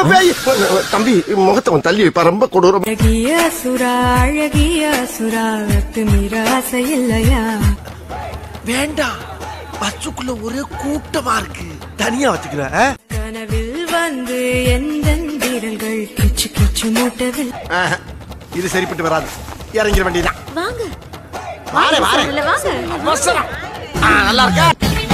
பேய் தம்பி முகத்தை அவன் தள்ளி வைப்பா ரொம்ப கொடூரம் அழகிய சுரா அழகிய சுரா மீற ஆசை இல்லையா வேண்டாம் பஸ்ஸுக்குள்ள ஒரே கூட்டமா இருக்கு தனியா வச்சுக்கிறேன் ஆ? கனவில் வந்து எந்த வீரர்கள் கிச்சு கிச்சு மூட்டவில் ஆஹா, இது சரிப்பட்டு வராது இறங்கிட வேண்டியதான் வாங்க வாரே வாரே வாங்க அவசரம் ஆ, நல்லா இருக்கா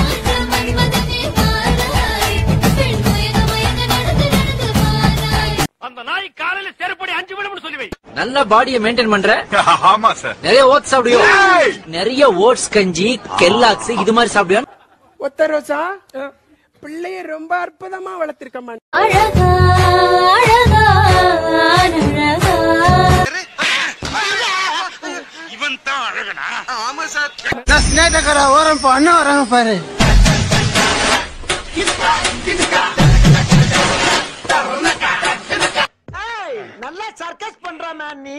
நல்ல பாடியை மெயின்டைன் பண்ற ஆமா சார் நிறைய ஓட்ஸ் சாப்பிடுவியோ நிறைய ஓட்ஸ் கஞ்சி கெல்லாக்ஸ் இது மாதிரி சாப்பிடுவியா ஒத்த ரோசா பிள்ளைய ரொம்ப அற்புதமா வளர்த்திருக்கம்மா அழகா அழகா அழகா ஓரம் பண்ண வராங்க பாரு நல்லா சர்க்கஸ் பண்றாமா நீ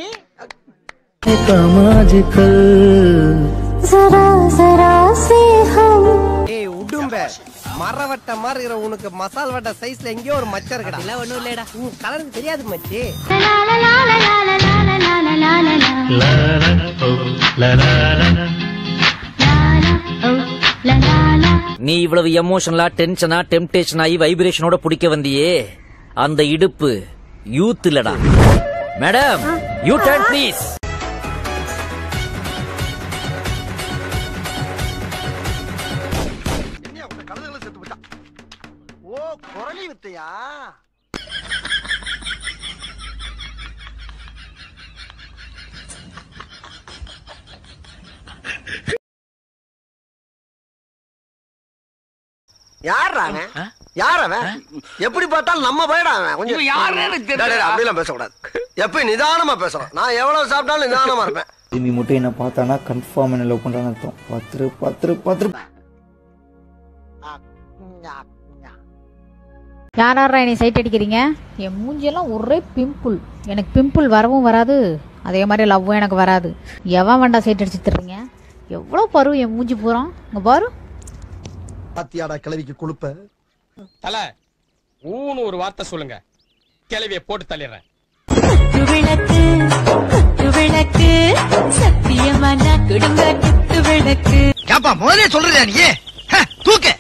जरा जरा से हम ஏய் உடும்ப மரவட்ட மாதிரி இருக்கிற உனக்கு மசால் வட்ட சைஸ்ல எங்கேயோ ஒரு மச்சம் இருக்கடா இல்ல ஒண்ணும் இல்லடா உன் கலருக்கு தெரியாது மச்சி la la la la la la la la la la la la la la la la நீ இவ்வளவு எமோஷனலா டென்ஷனா டெம்டேஷன் ஆகி வைப்ரேஷனோட பிடிக்க வந்தியே அந்த இடுப்பு யூத் இல்லடா மேடம் யூ டர்ன் ப்ளீஸ் என்ன உங்க கழுதுகளை செத்து போச்சான் ஓ குரலி வித்தையா யாரா அவன் யார் அவன் எப்படி பார்த்தாலும் நம்ம போயிடா அவன் கொஞ்சம் டேய், டேய், அப்படிலாம் பேசக்கூடாது எப்ப நிதானமா பேசுறோம் நான் எவ்வளவு சாப்பிட்டாலும் நிதானமா இருப்பேன் திரும்பி மட்டும் என்ன பார்த்தானா கன்ஃபார்ம் என்ன லவ் பண்றான்னு அர்த்தம் பத்து பத்து பத்து யாராரா என்னை சைட் அடிக்கிறீங்க என் மூஞ்சியெல்லாம் ஒரே பிம்பிள் எனக்கு பிம்பிள் வரவும் வராது அதே மாதிரி லவ்வும் எனக்கு வராது எவன் வேண்டாம் சைட் அடிச்சு தர்றீங்க எவ்வளோ பரு என் மூஞ்சி பூரம் இங்கே பாரு பாத்தியாடா கிளவிக்கு கொழுப்ப தல ஊன்னு ஒரு வார்த்தை சொல்லுங்க கிளவிய போட்டு தள்ளிடுறேன் குத்து விளக்கு குத்து விளக்கு சத்தியமான குடும்ப குத்து விளக்கு ஏப்பா முதலே சொல்றியா நீ தூக்கு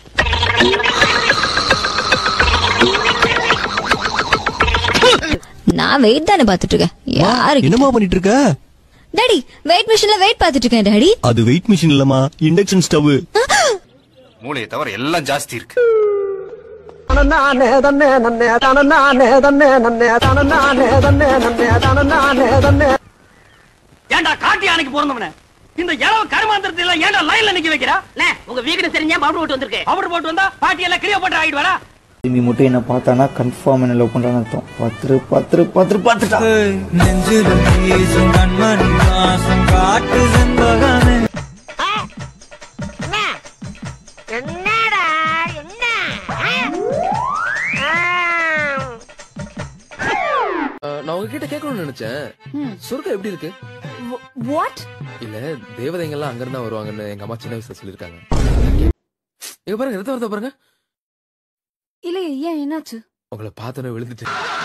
நான் வெயிட் தானே பாத்துட்டு இருக்கேன் யாரு என்னமா பண்ணிட்டு இருக்க டாடி வெயிட் மிஷின்ல வெயிட் பாத்துட்டு இருக்கேன் டாடி அது வெயிட் மிஷின் இல்லமா இண்டக்ஷன் ஸ்டவ் மூளையை தவிர எல்லாம் ஜாஸ்தி இருக்கு நானே தன்னே நன்னே தான நானே தன்னே நன்னே தான நானே தன்னே நன்னே தான நானே தன்னே ஏன்டா காட்டி யானைக்கு பிறந்தவன இந்த இளவு கருமாந்திரத்தை எல்லாம் ஏன்டா லைன்ல நிக்க வைக்கிறா உங்க வீக்கெண்ட் தெரிஞ்சா பவுடர் போட்டு வந்திருக்கு பவுடர் போட்டு வந்தா பாட்டி எல்லாம் கிளியோ போட்டு ஆயிடுவாரா திரும்பி மட்டும் என்ன பார்த்தானா கன்ஃபார்ம் என்ன லவ் பண்றான்னு அர்த்தம் பத்து பத்து பத்து பத்துட்டா என்னடா என்ன நான் உங்ககிட்ட கேட்கணும்னு நினைச்சேன் சொர்க்கம் எப்படி இருக்கு வாட் இல்ல தேவதைங்கெல்லாம் அங்க இருந்தா வருவாங்கன்னு எங்க அம்மா சின்ன வயசுல சொல்லிருக்காங்க இங்க பாருங்க ரத்த வரத பாருங்க இல்ல ஏன் என்னாச்சு உங்களை பார்த்தோன்னே விழுந்துட்டு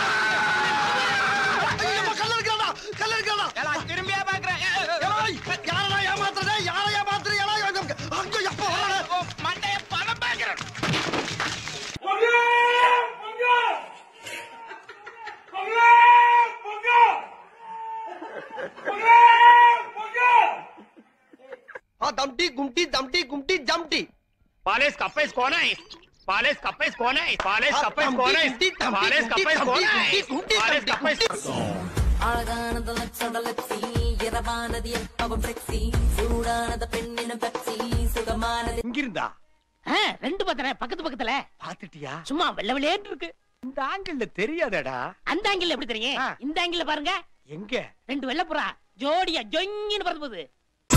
திரும்பியா பாக்குறேன் யாரா ஏமாத்துறதே யாரை ஏமாத்துறீ அங்க எப்ப வர மண்டைய பணம் பாக்குறேன் दमटी गुमटी दमटी गुमटी जमटी பாலேஸ் கப்பைஸ் கோனை பாலேஸ் கப்பைஸ் கோனை பாலேஸ் கப்பைஸ் கோனை பாலேஸ் கப்பைஸ் கோனை பாலேஸ் கப்பைஸ் இங்க இருந்தா ரெண்டு பத்திர பக்கத்து பக்கத்துல பாத்துட்டியா சும்மா வெள்ள வெளியேட்டு இருக்கு இந்த ஆங்கிள் தெரியாதடா அந்த ஆங்கிள் எப்படி தெரியும் ஆ. இந்த ஆங்கிள் பாருங்க எங்க ரெண்டு வெள்ளப்புறா ஜோடியா ஜொங்கின்னு பறந்து போகுது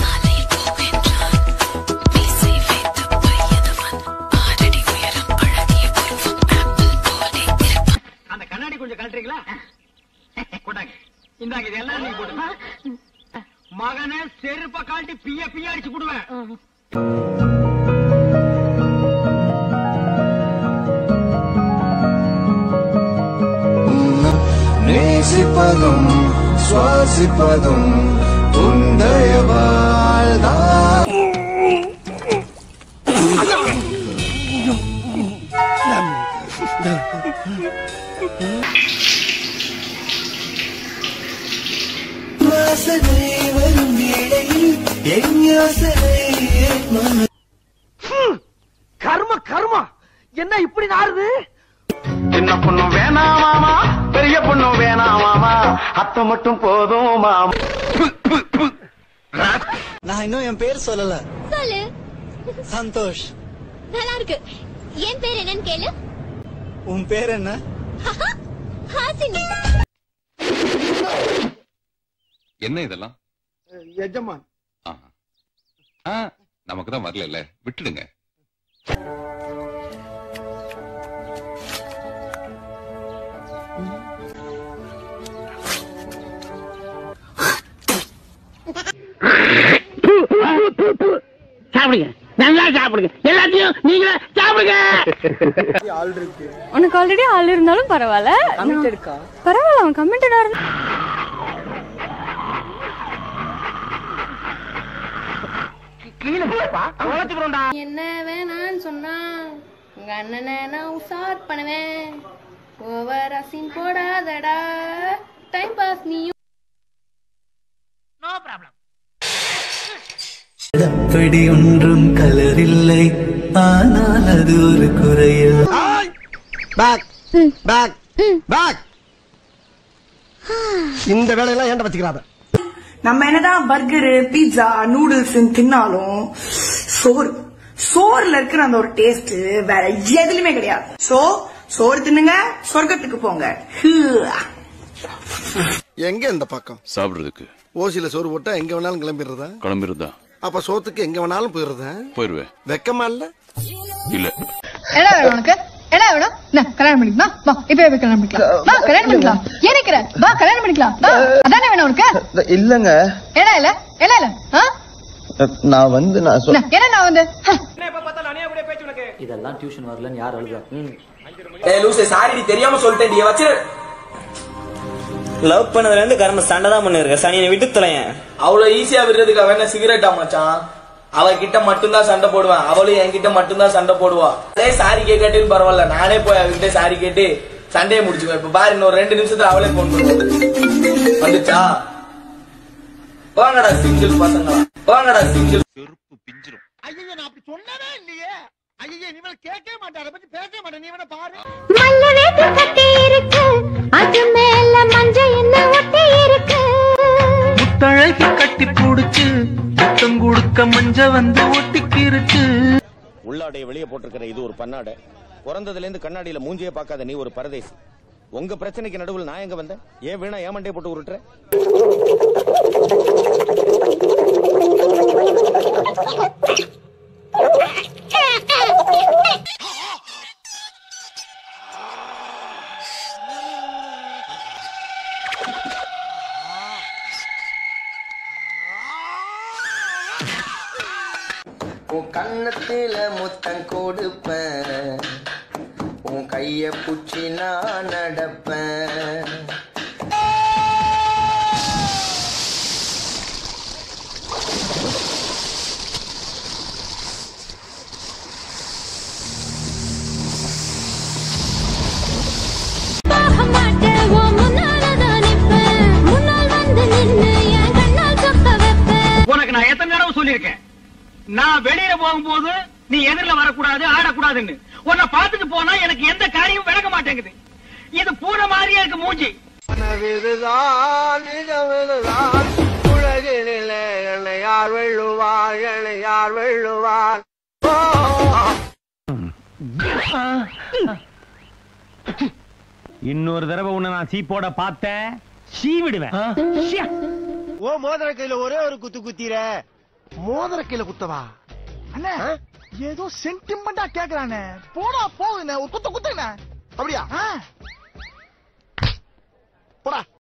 அந்த கண்ணாடி கொஞ்சம் கழட்டுறீங்களா கொண்டாங்க இந்தாங்க இதெல்லாம் நீங்க போட்டுங்க மகனை செருப்ப காட்டி பிய பிய அடிச்சு போடுவேன் சுவாசிப்பதும் சுவாசிப்பதும் உந்தயவாழ்தான் வாசனை வரும் வேளையில் என் யோசனை கர்ம கர்மா என்ன இப்படி நாருது சின்ன பொண்ணு வேணாம் மாமா பெரிய பொண்ணு வேணாம் மாமா அத்தை மட்டும் போதும் மாமா நான் இன்னும் என் பேர் சொல்லல சொல்லு சந்தோஷ் நல்லா இருக்கு என் பேர் என்னன்னு கேளு உன் பேர் என்ன ஹாசினி என்ன இதெல்லாம் எஜமான் நமக்கு தான் வரல விட்டுடுங்க சாப்பிடுங்க நல்லா சாப்பிடுங்க எல்லாத்தையும் நீங்க சாப்பிடுங்க உனக்கு ஆல்ரெடி ஆள் இருந்தாலும் பரவாயில்ல பரவாயில்ல அவன் கமெண்டடா இருந்தா கீழே போப்பா உழைச்சுக்கிறோம்டா என்ன வேணான்னு சொன்னா உங்க அண்ணனை நான் உசார் பண்ணுவேன் ஓவர் அசின் போடாதடா டைம் பாஸ் நீயும் நோ ப்ராப்ளம் அப்படி ஒன்றும் கலரில்லை ஆனால் அது ஒரு குறையில் பேக் பேக் பேக் இந்த வேலையெல்லாம் ஏன்டா வச்சுக்கிறாத நம்ம என்னதான் பர்கரு பீட்சா நூடுல்ஸ் தின்னாலும் சோறு சோறுல இருக்கிற அந்த ஒரு டேஸ்ட் வேற எதுலயுமே கிடையாது சோ சோறு தின்னுங்க சொர்க்கத்துக்கு போங்க எங்க இந்த பக்கம் சாப்பிடுறதுக்கு ஓசியில சோறு போட்டா எங்க வேணாலும் கிளம்பிடுறதா கிளம்பிருந்தா அப்ப சோத்துக்கு எங்க வேணாலும் போயிடுறதா போயிருவேன் வெக்கமா இல்ல இல்ல என்ன வேணும் உனக்கு என்ன வேணும் என்ன கல்யாணம் பண்ணிக்கலாம் வா இப்பவே போய் கல்யாணம் பண்ணிக்கலாம் வா கல்யாணம் பண்ணிக்கலாம் ஏன் நிக்கிற வா கல்யாணம் பண்ணிக்கலாம் வா அதானே வேணும் உனக்கு இல்லங்க என்ன இல்ல என்ன இல்ல ஆ? நான் வந்து நான் என்ன என்ன நான் வந்து ஹ. இதெல்லாம் டியூஷன் வரலன்னு யார் அழுதா ஏய் லூசே சாரி தெரியாம சொல்லிட்டேன் நீ வச்சு லவ் பண்ணதுல இருந்து கர்ம சண்டை தான் பண்ணிருக்க சனியை விட்டு தொலையன் அவ்வளவு ஈஸியா விடுறதுக்கு அவன் என்ன சிகரெட்டா மச்சான் அவகிட்ட மட்டும்தான் சண்டை போடுவேன் அவளும் என்கிட்ட மட்டும்தான் சண்டை போடுவா அதே சாரி கேட்கட்டுன்னு பரவாயில்ல நானே போய் அவகிட்ட சாரி கேட்டு சண்டையை முடிச்சுக்குவேன் இப்ப பாரு இன்னொரு ரெண்டு நிமிஷத்துல அவளே போன் பண்ணுவோம் வந்துச்சா வாங்கடா சிங்கிள் பசங்களா வாங்கடா சிங்கிள் ஐயோ நான் அப்படி சொன்னவே இல்லையே ஐயோ நீ மேல கேட்கவே மாட்டேன் அதை பத்தி பேசவே மாட்டேன் நீ வேணா பாரு மல்ல வேட்டு கட்டி இருக்கு அது மேல மஞ்ச என்ன ஒட்டி இருக்கு முத்தழகி கட்டி புடிச்சு முத்தம் கொடுக்க மஞ்ச வந்து ஒட்டிக்கிருச்சு உள்ளாடைய வெளியே போட்டிருக்கிற இது ஒரு பன்னாடை பிறந்ததுல இருந்து கண்ணாடியில மூஞ்சியே பார்க்காத நீ ஒரு பரதேசி உங்க பிரச்சனைக்கு நடுவில் நான் எங்க வந்தேன் ஏன் வீணா ஏமண்டே போட்டு உருட்டுற உன் கண்ணத்தில முத்தம் கொடுப்பேன் உன் கைய புச்சி நான் நடப்பேன் போக மாட்டேன் உன் முன்னால தான் நிப்பேன் முன்னால் வந்து நின்னு என் கண்ணால் சொக்க வைப்பேன் உனக்கு நான் எத்தனை தடவை சொல்லியிருக்கேன் நான் வெளியில போகும்போது நீ எதிரில வரக்கூடாது ஆடக்கூடாதுன்னு உன்னை பார்த்துட்டு போனா எனக்கு எந்த காரியமும் விளக்க மாட்டேங்குது இது பூனை மாதிரியே இருக்கு மூஞ்சி கனவிதுதான் நிஜமிதுதான் உலகினிலே என்னை யார் வெல்லுவார் என்னை யார் வெல்லுவார் இன்னொரு தடவை உன்னை நான் சீப்போட பார்த்தேன் சீ விடுவேன் ஓ மோதிர கையில ஒரே ஒரு குத்து குத்திர மோதிர கையில குத்தவா அண்ணா ஏதோ சென்டிமெண்டா கேக்குறானே போடா போகுண்ணே ஒரு குத்து குத்துண்ணே அப்படியா போடா